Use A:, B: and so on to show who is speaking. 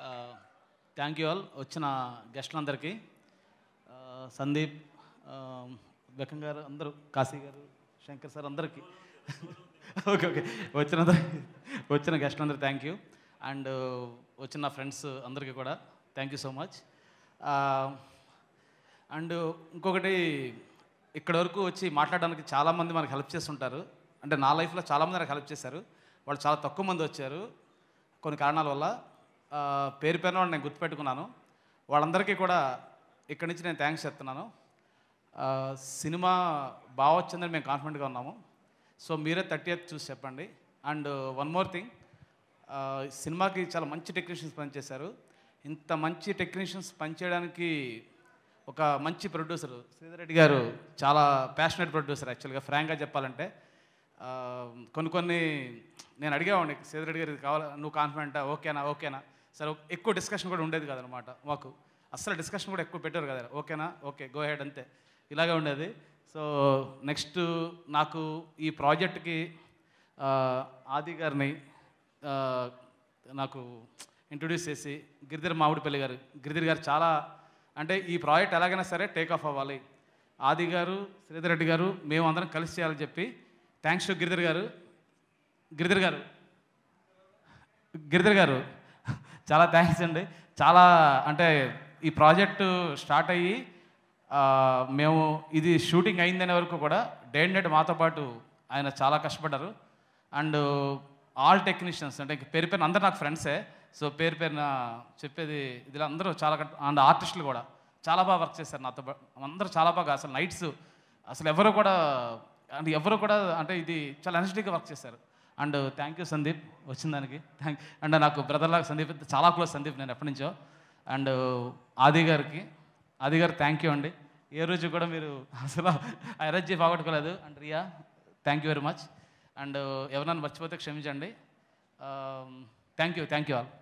A: thank you all వచ్చిన గెస్టులందరికీ ఆ, సందీప్ ఆ, బెక్కం గారు అందరూ కాశీ గారు శంకర్ సార్ అందరికీ ఓకే ఓకే వచ్చిన వచ్చిన గెస్టులందరూ థ్యాంక్ యూ అండ్ వచ్చిన నా ఫ్రెండ్స్ అందరికీ కూడా thank you so much and ఇంకొకటి ఇక్కడ వరకు వచ్చి మాట్లాడడానికి చాలామంది మనకు హెల్ప్ చేస్తుంటారు అంటే నా లైఫ్లో చాలామంది నాకు హెల్ప్ చేశారు వాళ్ళు చాలా తక్కువ మంది వచ్చారు కొన్ని కారణాల వల్ల ఆ, పేరు పేరున వాళ్ళు నేను గుర్తుపెట్టుకున్నాను వాళ్ళందరికీ కూడా ఇక్కడి నుంచి నేను థ్యాంక్స్ చెప్తున్నాను ఆ, సినిమా బాగా వచ్చిందని మేము కాన్ఫిడెంట్గా ఉన్నాము సో మీరే థర్టీ ఎయిత్ చూసి చెప్పండి అండ్ వన్ మోర్ థింగ్ సినిమాకి చాలా మంచి టెక్నీషియన్స్ పనిచేశారు ఇంత మంచి టెక్నీషియన్స్ పనిచేయడానికి ఒక మంచి ప్రొడ్యూసర్ శ్రీధర్ రెడ్డి గారు చాలా ప్యాషనెట్ ప్రొడ్యూసర్ యాక్చువల్గా ఫ్రాంక్గా చెప్పాలంటే ఆ, కొన్ని కొన్ని నేను అడిగేవాడిని శ్రీధర్ రెడ్డి గారు ఇది కావాలా నువ్వు కాన్ఫిడెంటా ఓకేనా ఓకేనా సరే ఎక్కువ డిస్కషన్ కూడా ఉండేది కదనమాట మాకు అస్సలు డిస్కషన్ కూడా ఎక్కువ పెట్టారు కదా ఓకేనా ఓకే గో హెడ్ అంతే ఇలాగే ఉండేది సో నెక్స్ట్ నాకు ఈ ప్రాజెక్ట్కి ఆ, ఆది గారిని ఆ, నాకు ఇంట్రొడ్యూస్ చేసి గిరిధర్ మామిడిపల్లి గారు గిరిధర్ గారు చాలా అంటే ఈ ప్రాజెక్ట్ ఎలాగైనా సరే టేక్ ఆఫ్ అవ్వాలి ఆది గారు శ్రీధర్ రెడ్డి గారు మేము అందరం కలిసి చేయాలని చెప్పి థ్యాంక్స్ టు గిరిధర్ గారు గిరిధర్ గారు గిరిధర్ గారు చాలా థ్యాంక్స్ అండి చాలా అంటే ఈ ప్రాజెక్టు స్టార్ట్ అయ్యి ఆ, మేము ఇది షూటింగ్ అయిందనే వరకు కూడా డే అండ్ నైట్ మాతో పాటు ఆయన చాలా కష్టపడ్డారు అండ్ ఆల్ టెక్నీషియన్స్ అంటే ఇంక పేరు పేరున అందరు నాకు ఫ్రెండ్సే సో పేరు పేరున చెప్పేది ఇదిలో అందరూ చాలా అండ్ ఆర్టిస్టులు కూడా చాలా బాగా వర్క్ చేశారు నాతో పాటు అందరూ చాలా బాగా అసలు నైట్స్ అసలు ఎవరు కూడా అంటే ఎవరు కూడా అంటే ఇది చాలా ఎనర్జెటిక్గా వర్క్ చేశారు అండ్ థ్యాంక్ యూ సందీప్ వచ్చిన దానికి థ్యాంక్ అండ్ నాకు బ్రదర్ లాగా సందీప్ చాలా క్లోజ్ సందీప్ నేను ఎప్పటి నుంచో అండ్ ఆది గారికి ఆది గారు థ్యాంక్ యూ అండి ఏ రోజు కూడా మీరు అసలు ఆ ఎనర్జీ పోగొట్టుకోలేదు and Riya thank you very much and ఎవరైనా మర్చిపోతే క్షమించండి thank you thank you all